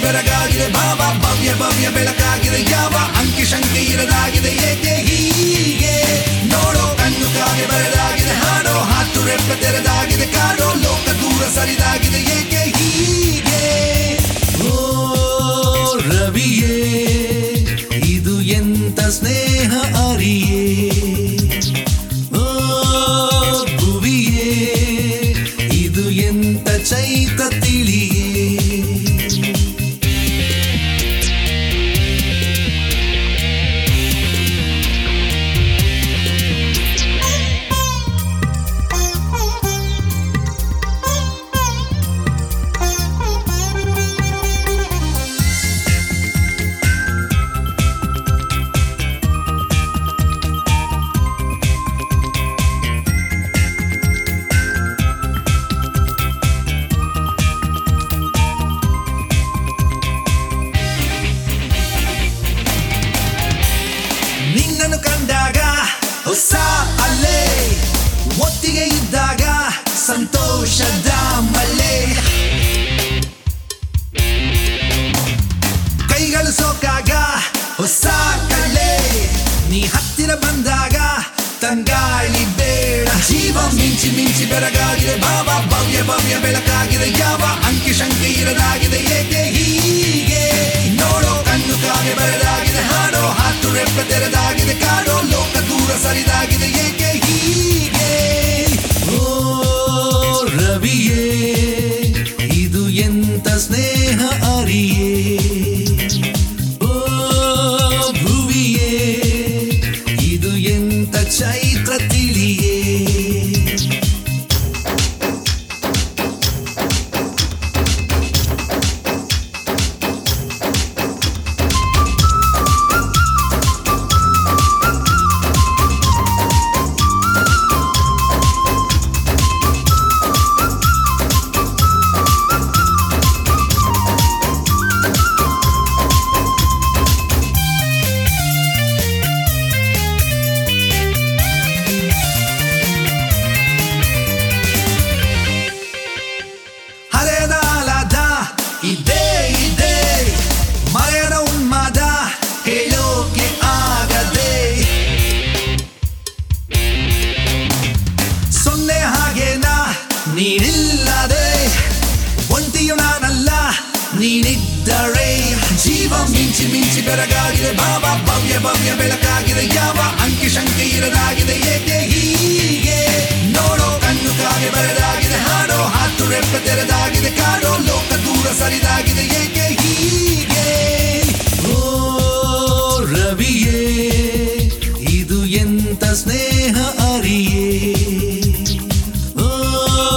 ಬೆರಗಾಗಿದೆ ಭಾವ ಭವ್ಯ ಭವ್ಯ ಬೆಳಕಾಗಿದೆ ಯಾವ ಅಂಕಿ ಶಂಕೆ ಇರದಾಗಿದೆ ಏಕೆ ಹೀಗೆ ನೋಡೋ ಕಣ್ಣು ಕಾಗೆ ಬರೆದಾಗಿದೆ ಹಾಡೋ ಹಾಟು ರೆಪ್ಪೆ ತೆರೆದಾಗಿದೆ ಕಾಡೋ ಲೋಕ ದೂರ ಸರಿದಾಗಿದೆ ಏಕೆ ಹೀಗೆ ಓ ರವಿಯೇ ಇದು ಎಂತ ಸ್ನೇಹ ಅರಿಯೇ ಓ ಭುವಿಯೇ ಇದು ಎಂತ ಚೈತ ತಿಳಿಯೇ ನಿನ್ನನ್ನು ಕಂಡಾಗ ಹೊಸ ಅಲ್ಲೇ ಒತ್ತಿಗೆ ಇದ್ದಾಗ ಸಂತೋಷದ ಮಳೆ ಕೈಗಳು ಸೋಕಾಗ ಹೊಸ ಕಳೆ ನೀ ಹತ್ತಿರ ಬಂದಾಗ ತಂಗಾಳಿ ಬೇಡ ಜೀವ ಮಿಂಚಿ ಮಿಂಚಿ ಬೆರಗಾಗಿದೆ ಭಾವ ಭವ್ಯ ಭವ್ಯ ಬೆಳಕಾಗಿದೆ ಯಾವ ಅಂಕಿ ಶಂಕೆ ಇರದಾಗಿದೆ ಏಕೆ ಹೀಗೆ ನೋಡೋ ಕಣ್ಣು ಕಾಗೆ ಬರೆದಾಗಿದೆ ಹಾಡೋ ಹಾಟು ರೆಪ್ಪೆ ತೆರೆದಾಗಿದೆ ಕಾಡೋ ಲೋಕ ದೂರ ಸರಿದಾಗಿದೆ ಏಕೆ ಹೀಗೆ ಓ ರವಿಯೇ ಇದು ಎಂತ ಸ್ನೇಹ ಅರಿಯೇ ಓ ಭುವಿಯೇ ಇದು ಎಂತ ಚೈತ್ರ ತಿಳಿಯೇ ಹರೆಯದ ಆಲಾದ ಇದೇ ಇದೆ ಮರೆಯದ ಉನ್ಮಾದ ಹೇಳೋಕೆ ಆಗದೆ ಸೊನ್ನೆ ಹಾಗೇನಾ ನೀನಿಲ್ಲದೆ ಒಂಟಿಯು ನಾನಲ್ಲ ನೀನಿದ್ದರೆ ಜೀವ ಮಿಂಚಿ ಮಿಂಚಿ ಬೆರಗಾಗಿದೆ ಭಾವ ಭವ್ಯ ಭವ್ಯ ಬೆಳಕಾಗಿದೆ ಯಾವ ಅಂಕಿ ಶಂಕೆ ಇರದಾಗಿದೆ ಏಕೆ ಹೀಗೆ ನೋಡೋ ಕಣ್ಣು ಕಾಗೆ ಬರೆದಾಗಿದೆ ಹಾಡೋ ಹಾಟು ರೆಪ್ಪೆ ತೆರೆದಾಗಿದೆ ಕಾಡೋ ಲೋಕ ದೂರ ಸರಿದಾಗಿದೆ ಏಕೆ ಹೀಗೆ ಓ ರವಿಯೇ ಇದು ಎಂತ ಸ್ನೇಹ ಅರಿಯೇ ಓ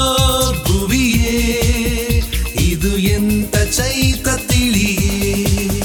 ಭುವಿಯೇ ಇದು ಎಂತ ಚೈತ ತಿಳಿಯೇ